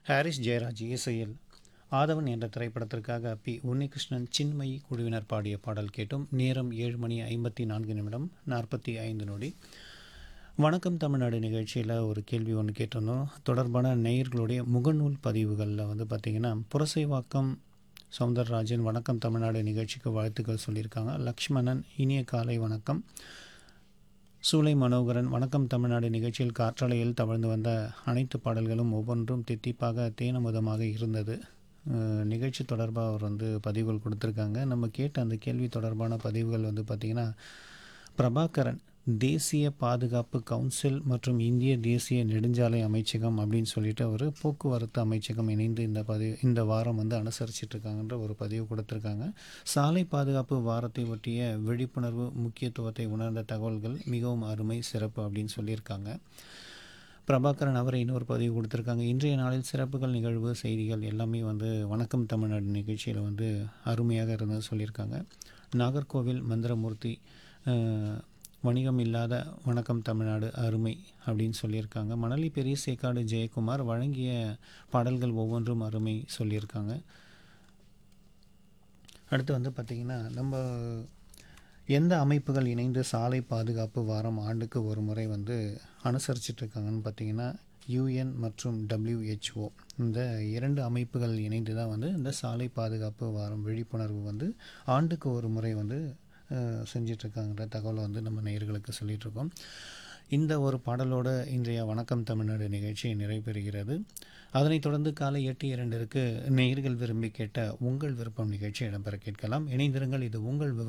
Harris Jayaraj இசையில் ஆதவன் என்ற திரைப்படத்திற்காக பி உன்னிகிருஷ்ணன் சின்மயி குழுவினர் பாடிய பாடல் கேட்டும் நேரம் ஏழு மணி ஐம்பத்தி நான்கு நிமிடம் நாற்பத்தி ஐந்து நொடி வணக்கம் தமிழ்நாடு நிகழ்ச்சியில் ஒரு கேள்வி ஒன்று கேட்டிருந்தோம் தொடர்பான நேயர்களுடைய முகநூல் பதிவுகளில் வந்து பார்த்திங்கன்னா புரசைவாக்கம் சவுந்தரராஜன் வணக்கம் தமிழ்நாடு நிகழ்ச்சிக்கு வாழ்த்துக்கள் சொல்லியிருக்காங்க லக்ஷ்மணன் இனிய காலை வணக்கம் சூலை மனோகரன் வணக்கம் தமிழ்நாடு நிகழ்ச்சியில் காற்றாலையில் தவழ்ந்து வந்த அனைத்து பாடல்களும் ஒவ்வொன்றும் தித்திப்பாக தேனமுதமாக இருந்தது அஹ் நிகழ்ச்சி தொடர்பாக அவர் வந்து பதிவுகள் கொடுத்துருக்காங்க நம்ம கேட்ட அந்த கேள்வி தொடர்பான பதிவுகள் வந்து பார்த்திங்கன்னா பிரபாகரன் தேசிய பாதுகாப்பு கவுன்சில் மற்றும் இந்திய தேசிய நெடுஞ்சாலை அமைச்சகம் அப்படின்னு சொல்லிட்டு அவர் போக்குவரத்து அமைச்சகம் இணைந்து இந்த பதிவு இந்த வாரம் வந்து அனுசரிச்சிட்டு இருக்காங்கன்ற ஒரு பதிவு கொடுத்துருக்காங்க சாலை பாதுகாப்பு வாரத்தை ஒட்டிய விழிப்புணர்வு முக்கியத்துவத்தை உணர்ந்த தகவல்கள் மிகவும் அருமை சிறப்பு அப்படின்னு சொல்லியிருக்காங்க பிரபாகரன் அவர் இன்னொரு பதிவு கொடுத்துருக்காங்க இன்றைய நாளில் சிறப்புகள் நிகழ்வு செய்திகள் எல்லாமே வந்து வணக்கம் தமிழ்நாடு நிகழ்ச்சியில் வந்து அருமையாக இருந்தது சொல்லியிருக்காங்க நாகர்கோவில் மந்திரமூர்த்தி அஹ், வணிகம் இல்லாத வணக்கம் தமிழ்நாடு அருமை அப்படின்னு சொல்லியிருக்காங்க மணலி பெரிய சேக்காடு ஜெயக்குமார் வழங்கிய பாடல்கள் ஒவ்வொன்றும் அருமை சொல்லியிருக்காங்க அடுத்து வந்து பார்த்திங்கன்னா நம்ம எந்த அமைப்புகள் இணைந்து சாலை பாதுகாப்பு வாரம் ஆண்டுக்கு ஒரு முறை வந்து அனுசரிச்சிட்டு இருக்காங்கன்னு பார்த்தீங்கன்னா யூஎன் மற்றும் WHO இந்த இரண்டு அமைப்புகள் இணைந்து தான் வந்து இந்த சாலை பாதுகாப்பு வாரம் விழிப்புணர்வு வந்து ஆண்டுக்கு ஒரு முறை வந்து அஹ், செஞ்சிட்ருக்காங்கிற தகவலை வந்து நம்ம நேயர்களுக்கு சொல்லிகிட்ருக்கோம் இந்த ஒரு பாடலோட இன்றைய வணக்கம் தமிழ்நாடு நிகழ்ச்சி நிறைவு அதனைத் தொடர்ந்து காலை எட்டு இரண்டிற்கு நேயர்கள் விரும்பி கேட்ட உங்கள் விருப்பம் நிகழ்ச்சி இடம்பெற கேட்கலாம் இணைந்திருங்கள் இது உங்கள் விவ